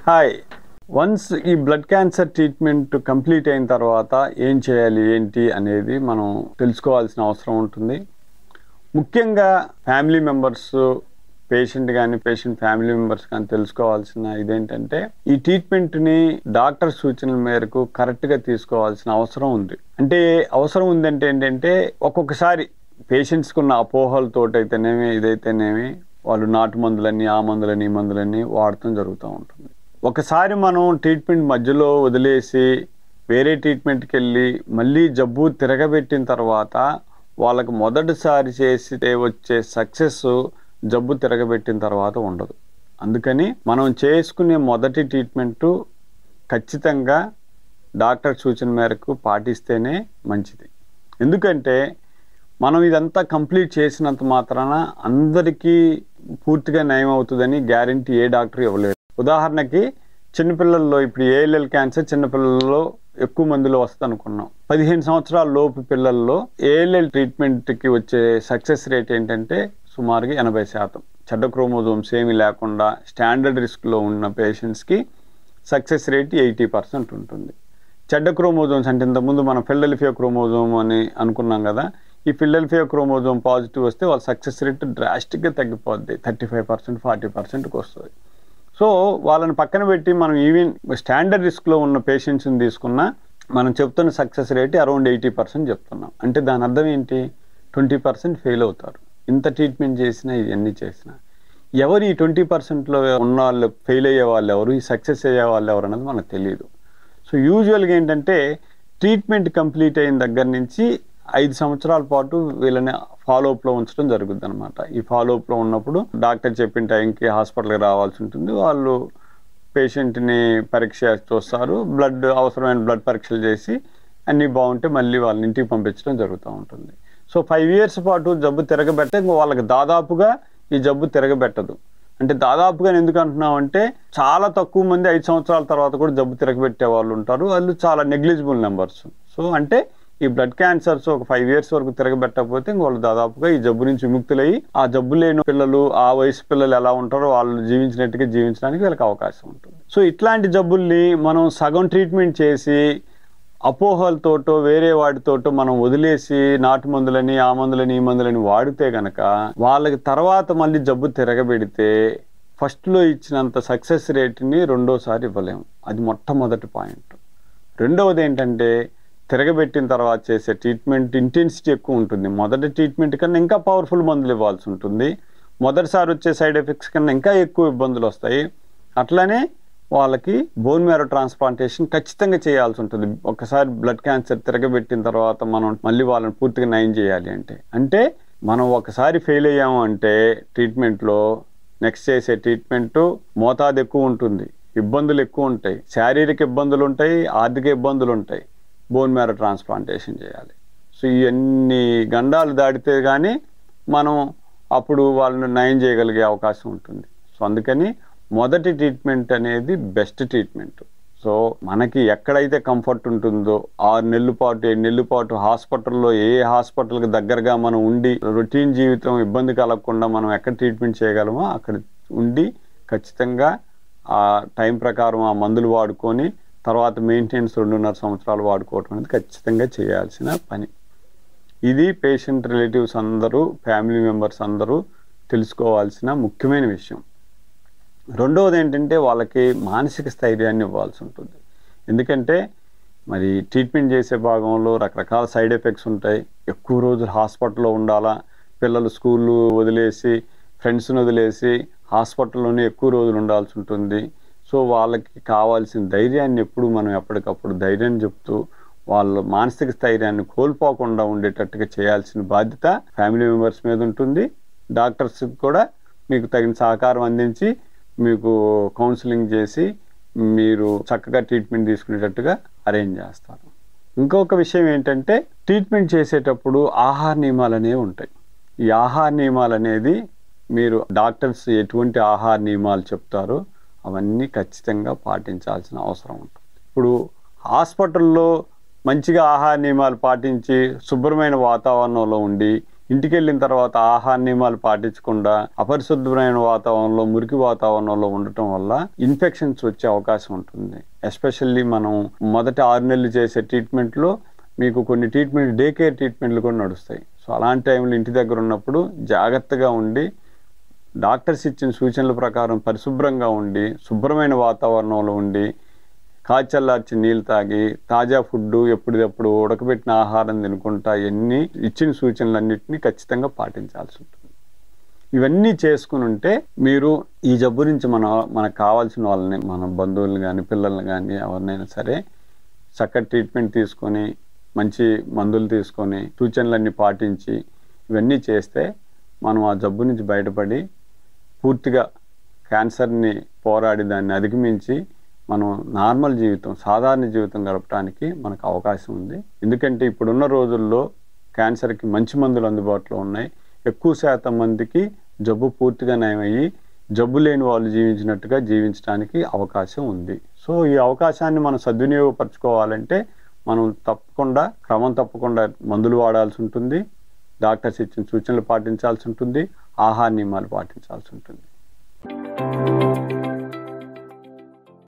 hi once ఈ blood cancer treatment complete అయిన తర్వాత ఏం చేయాలి ఏంటి అనేది మనం తెలుసుకోవాల్సిన అవసరం ఉంటుంది ముఖ్యంగా ఫ్యామిలీ మెంబర్స్ పేషెంట్ కానీ పేషెంట్ ఫ్యామిలీ మెంబర్స్ కానీ తెలుసుకోవాల్సిన ఇదేంటంటే ఈ ట్రీట్మెంట్ని డాక్టర్ సూచనల మేరకు కరెక్ట్గా తీసుకోవాల్సిన అవసరం ఉంది అంటే అవసరం ఉందంటే ఏంటంటే ఒక్కొక్కసారి పేషెంట్స్కి ఉన్న అపోహలతోటి అయితేనేమి ఇదైతేనేమి వాళ్ళు నాటు మందులని ఆ మందులని ఈ మందులని వాడటం జరుగుతూ ఉంటుంది ఒకసారి మనం ట్రీట్మెంట్ మధ్యలో వదిలేసి వేరే ట్రీట్మెంట్కి వెళ్ళి మళ్ళీ జబ్బు తిరగబెట్టిన తర్వాత వాళ్ళకి మొదటిసారి చేసి వచ్చే సక్సెస్ జబ్బు తిరగబెట్టిన తర్వాత ఉండదు అందుకని మనం చేసుకునే మొదటి ట్రీట్మెంట్ ఖచ్చితంగా డాక్టర్ సూచన మేరకు పాటిస్తేనే మంచిది ఎందుకంటే మనం ఇదంతా కంప్లీట్ చేసినంత మాత్రాన అందరికీ పూర్తిగా నయం అవుతుందని గ్యారంటీ ఏ డాక్టర్ ఇవ్వలేరు ఉదాహరణకి చిన్నపిల్లల్లో ఇప్పుడు ఏఎల్ఎల్ క్యాన్సర్ చిన్నపిల్లల్లో ఎక్కువ మందిలో వస్తుంది అనుకున్నాం పదిహేను సంవత్సరాల లోపు పిల్లల్లో ఏఎల్ఎల్ ట్రీట్మెంట్కి వచ్చే సక్సెస్ రేట్ ఏంటంటే సుమారుగా ఎనభై శాతం చెడ్డ క్రోమోజోమ్స్ ఏమీ లేకుండా స్టాండర్డ్ రిస్క్లో ఉన్న పేషెంట్స్కి సక్సెస్ రేట్ ఎయిటీ పర్సెంట్ ఉంటుంది చెడ్డ క్రోమోజోమ్స్ అంటే ఇంతకుముందు మనం ఫిల్డెల్ఫియా క్రోమోజోమ్ అని అనుకున్నాం కదా ఈ ఫిల్డెల్ఫియా క్రోమోజోమ్ పాజిటివ్ వస్తే వాళ్ళ సక్సెస్ రేట్ డ్రాస్టిక్గా తగ్గిపోద్ది థర్టీ ఫైవ్ పర్సెంట్ ఫార్టీ పర్సెంట్కి వస్తుంది సో వాళ్ళని పక్కన పెట్టి మనం ఈవెన్ స్టాండర్డ్ రిస్క్లో ఉన్న పేషెంట్స్ని తీసుకున్నా మనం చెప్తున్న success rate around eighty percent చెప్తున్నాం అంటే దాని అర్థం ఏంటి ట్వంటీ పర్సెంట్ ఫెయిల్ అవుతారు ఇంత ట్రీట్మెంట్ చేసినా ఇవన్నీ చేసినా ఎవరు ఈ ట్వంటీ పర్సెంట్లో ఉన్న వాళ్ళు ఫెయిల్ అయ్యే వాళ్ళు ఎవరు ఈ సక్సెస్ అయ్యే వాళ్ళు ఎవరు అన్నది మనకు తెలియదు సో యూజువల్గా ఏంటంటే ట్రీట్మెంట్ కంప్లీట్ అయిన దగ్గర నుంచి ఐదు సంవత్సరాల పాటు వీళ్ళని ఫాలోఅప్లో ఉంచడం జరుగుతుంది అనమాట ఈ ఫాలోఅప్లో ఉన్నప్పుడు డాక్టర్ చెప్పిన టైంకి హాస్పిటల్కి రావాల్సి ఉంటుంది వాళ్ళు పేషెంట్ని పరీక్ష చూస్తారు బ్లడ్ అవసరమైన బ్లడ్ పరీక్షలు చేసి అన్నీ బాగుంటే మళ్ళీ వాళ్ళని ఇంటికి పంపించడం జరుగుతూ ఉంటుంది సో ఫైవ్ ఇయర్స్ పాటు జబ్బు తిరగబెట్టే ఇంకో వాళ్ళకి దాదాపుగా ఈ జబ్బు తిరగబెట్టదు అంటే దాదాపుగా ఎందుకు అంటున్నాం అంటే చాలా తక్కువ మంది ఐదు సంవత్సరాల తర్వాత కూడా జబ్బు తిరగబెట్టే వాళ్ళు ఉంటారు వాళ్ళు చాలా నెగ్లిజిబుల్ నెంబర్స్ సో అంటే ఈ బ్లడ్ క్యాన్సర్స్ ఒక ఫైవ్ ఇయర్స్ వరకు తిరగబెట్టకపోతే ఇంక వాళ్ళు దాదాపుగా ఈ జబ్బు నుంచి విముక్తులయ్యి ఆ జబ్బు లేని పిల్లలు ఆ వయసు పిల్లలు ఎలా ఉంటారో వాళ్ళు జీవించినట్టుగా జీవించడానికి వీళ్ళకి అవకాశం ఉంటుంది సో ఇట్లాంటి జబ్బుల్ని మనం సగం ట్రీట్మెంట్ చేసి అపోహలతోటో వేరే వాటితోటో మనం వదిలేసి నాటు మందులని ఆ మందులని ఈ మందులని వాడితే గనక వాళ్ళకి తర్వాత మళ్ళీ జబ్బు తిరగబెడితే ఫస్ట్లో ఇచ్చినంత సక్సెస్ రేట్ని రెండోసారి ఇవ్వలేము అది మొట్టమొదటి పాయింట్ రెండవది ఏంటంటే తిరగబెట్టిన తర్వాత చేసే ట్రీట్మెంట్ ఇంటెన్సిటీ ఎక్కువ ఉంటుంది మొదటి ట్రీట్మెంట్ కన్నా ఇంకా పవర్ఫుల్ మందులు ఇవ్వాల్సి ఉంటుంది మొదటిసారి వచ్చే సైడ్ ఎఫెక్ట్స్ కన్నా ఇంకా ఎక్కువ ఇబ్బందులు వస్తాయి అట్లనే వాళ్ళకి బోన్ మ్యారో ట్రాన్స్ప్లాంటేషన్ ఖచ్చితంగా చేయాల్సి ఉంటుంది ఒకసారి బ్లడ్ క్యాన్సర్ తిరగబెట్టిన తర్వాత మనం మళ్ళీ వాళ్ళని పూర్తిగా నయం చేయాలి అంటే అంటే మనం ఒకసారి ఫెయిల్ అయ్యాము అంటే ట్రీట్మెంట్లో నెక్స్ట్ చేసే ట్రీట్మెంట్ మోతాదు ఎక్కువ ఉంటుంది ఇబ్బందులు ఎక్కువ ఉంటాయి శారీరక ఇబ్బందులు ఉంటాయి ఆర్థిక ఇబ్బందులు ఉంటాయి బోన్ మ్యారో ట్రాన్స్ప్లాంటేషన్ చేయాలి సో ఇవన్నీ గండాలు దాటితే కానీ మనం అప్పుడు వాళ్ళని నయం చేయగలిగే అవకాశం ఉంటుంది సో అందుకని మొదటి ట్రీట్మెంట్ అనేది బెస్ట్ ట్రీట్మెంట్ సో మనకి ఎక్కడైతే కంఫర్ట్ ఉంటుందో ఆరు నెలల పాటు ఏడు నెలల పాటు హాస్పిటల్లో ఏ హాస్పిటల్కి దగ్గరగా మనం ఉండి రొటీన్ జీవితం ఇబ్బంది కలగకుండా మనం ఎక్కడ ట్రీట్మెంట్ చేయగలమో అక్కడ ఉండి ఖచ్చితంగా ఆ టైం ప్రకారం ఆ మందులు వాడుకొని తర్వాత మెయింటెనెన్స్ రెండున్నర సంవత్సరాలు వాడుకోవటం అనేది ఖచ్చితంగా చేయాల్సిన పని ఇది పేషెంట్ రిలేటివ్స్ అందరూ ఫ్యామిలీ మెంబర్స్ అందరూ తెలుసుకోవాల్సిన ముఖ్యమైన విషయం రెండవది ఏంటంటే వాళ్ళకి మానసిక స్థైర్యాన్ని ఇవ్వాల్సి ఉంటుంది ఎందుకంటే మరి ట్రీట్మెంట్ చేసే భాగంలో రకరకాల సైడ్ ఎఫెక్ట్స్ ఉంటాయి ఎక్కువ రోజులు హాస్పిటల్లో ఉండాలా పిల్లలు స్కూళ్ళు వదిలేసి ఫ్రెండ్స్ని వదిలేసి హాస్పిటల్లోనే ఎక్కువ రోజులు ఉండాల్సి ఉంటుంది సో వాళ్ళకి కావాల్సిన ధైర్యాన్ని ఎప్పుడు మనం ఎప్పటికప్పుడు ధైర్యం చెప్తూ వాళ్ళ మానసిక స్థైర్యాన్ని కోల్పోకుండా ఉండేటట్టుగా చేయాల్సిన బాధ్యత ఫ్యామిలీ మెంబర్స్ మీద ఉంటుంది డాక్టర్స్కి కూడా మీకు తగిన సహకారం అందించి మీకు కౌన్సిలింగ్ చేసి మీరు చక్కగా ట్రీట్మెంట్ తీసుకునేటట్టుగా అరేంజ్ చేస్తారు ఇంకొక విషయం ఏంటంటే ట్రీట్మెంట్ చేసేటప్పుడు ఆహార నియమాలు అనేవి ఉంటాయి ఈ ఆహార నియమాలు అనేది మీరు డాక్టర్స్ ఎటువంటి ఆహార నియమాలు చెప్తారో అవన్నీ ఖచ్చితంగా పాటించాల్సిన అవసరం ఉంటుంది ఇప్పుడు హాస్పిటల్లో మంచిగా ఆహార నియమాలు పాటించి శుభ్రమైన వాతావరణంలో ఉండి ఇంటికి వెళ్ళిన తర్వాత ఆహార నియమాలు పాటించకుండా అపరిశుభ్రమైన వాతావరణంలో మురికి వాతావరణంలో ఉండటం వల్ల ఇన్ఫెక్షన్స్ వచ్చే అవకాశం ఉంటుంది ఎస్పెషల్లీ మనం మొదటి ఆరు నెలలు చేసే ట్రీట్మెంట్లో మీకు కొన్ని ట్రీట్మెంట్ డే కేర్ ట్రీట్మెంట్లు కూడా నడుస్తాయి సో అలాంటి టైంలో ఇంటి దగ్గర ఉన్నప్పుడు జాగ్రత్తగా ఉండి డాక్టర్స్ ఇచ్చిన సూచనల ప్రకారం పరిశుభ్రంగా ఉండి శుభ్రమైన వాతావరణంలో ఉండి కాచల్లార్చి నీళ్ళు తాగి తాజా ఫుడ్ ఎప్పటికప్పుడు ఉడకబెట్టిన ఆహారం తినుకుంటా ఎన్ని ఇచ్చిన సూచనలన్నింటినీ ఖచ్చితంగా పాటించాల్సి ఉంటుంది ఇవన్నీ చేసుకుని ఉంటే మీరు ఈ జబ్బు నుంచి మన మనకు కావాల్సిన వాళ్ళని మన బంధువులు కానీ పిల్లల్ని కానీ ఎవరినైనా సరే చక్కటి ట్రీట్మెంట్ తీసుకొని మంచి మందులు తీసుకొని సూచనలన్నీ పాటించి ఇవన్నీ చేస్తే మనం ఆ జబ్బు నుంచి బయటపడి పూర్తిగా క్యాన్సర్ని పోరాడి దాన్ని అధిగమించి మనం నార్మల్ జీవితం సాధారణ జీవితం గడపడానికి మనకు అవకాశం ఉంది ఎందుకంటే ఇప్పుడున్న రోజుల్లో క్యాన్సర్కి మంచి మందులు అందుబాటులో ఉన్నాయి ఎక్కువ శాతం మందికి జబ్బు పూర్తిగా నయమయ్యి జబ్బు లేని వాళ్ళు జీవించినట్టుగా జీవించడానికి అవకాశం ఉంది సో ఈ అవకాశాన్ని మనం సద్వినియోగపరచుకోవాలంటే మనం తప్పకుండా క్రమం తప్పకుండా మందులు వాడాల్సి ఉంటుంది డాక్టర్స్ ఇచ్చిన సూచనలు పాటించాల్సి ఉంటుంది ఆహార నియమాలు పాటించాల్సి ఉంటుంది